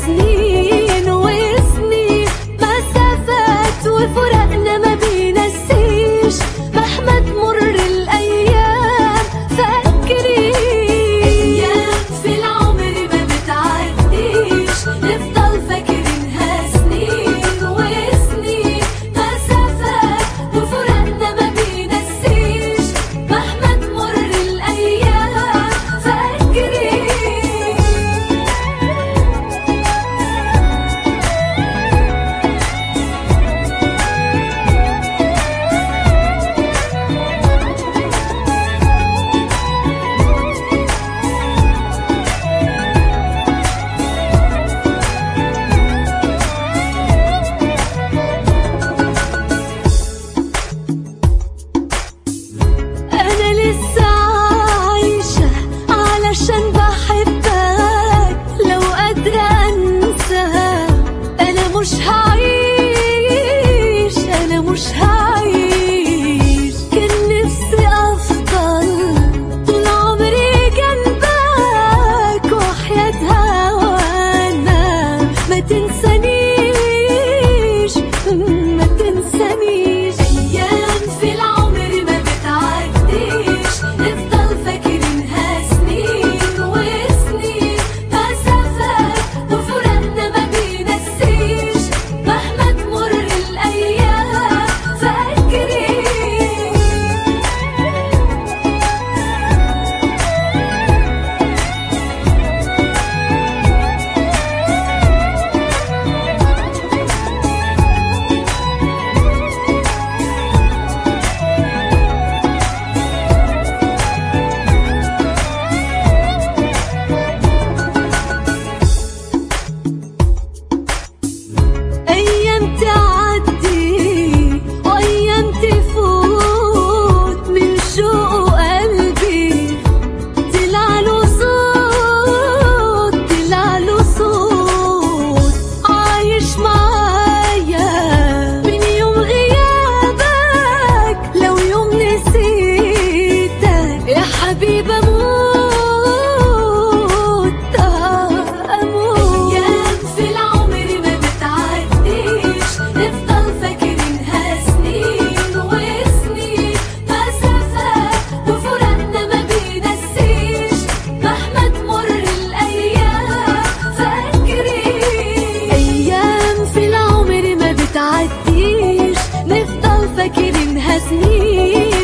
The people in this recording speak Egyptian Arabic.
سنين وسنين مسافات وفراقنا ما بينسيش مهما تمر الأيام فاكرين أيام في العمر ما بتعديش نفضل فاكرينها سنين وسنين مسافات وفراقنا ما بينسيش مهما تمر الأيام فاكرين أنا لسه عايشة علشان بحبك لو قادرة أنسى أنا مش هعيش أنا مش هعيش كان نفسي أفضل طول عمري جنبك وحياة هوانا ما تنسانيش ما تنسانيش أيام في العمر ما بتعديش نفضل فاكرينها سنين وسنين مسافات وفراقنا ما بينسيش مهما تمر الأيام فاكرين أيام تعدي وأيام تفوت من شوق قلبي طلع له صوت طلع له صوت عايش معايا من يوم غيابك لو يوم نسيتك يا حبيب أموت أموت أيام في العمر ما بتعديش نفضل فاكرينها سنين وسنين مسافات وفراقنا ما بينسيش مهما تمر الأيام فاكرين أيام في العمر ما بتعديش نفضل فاكرينها سنين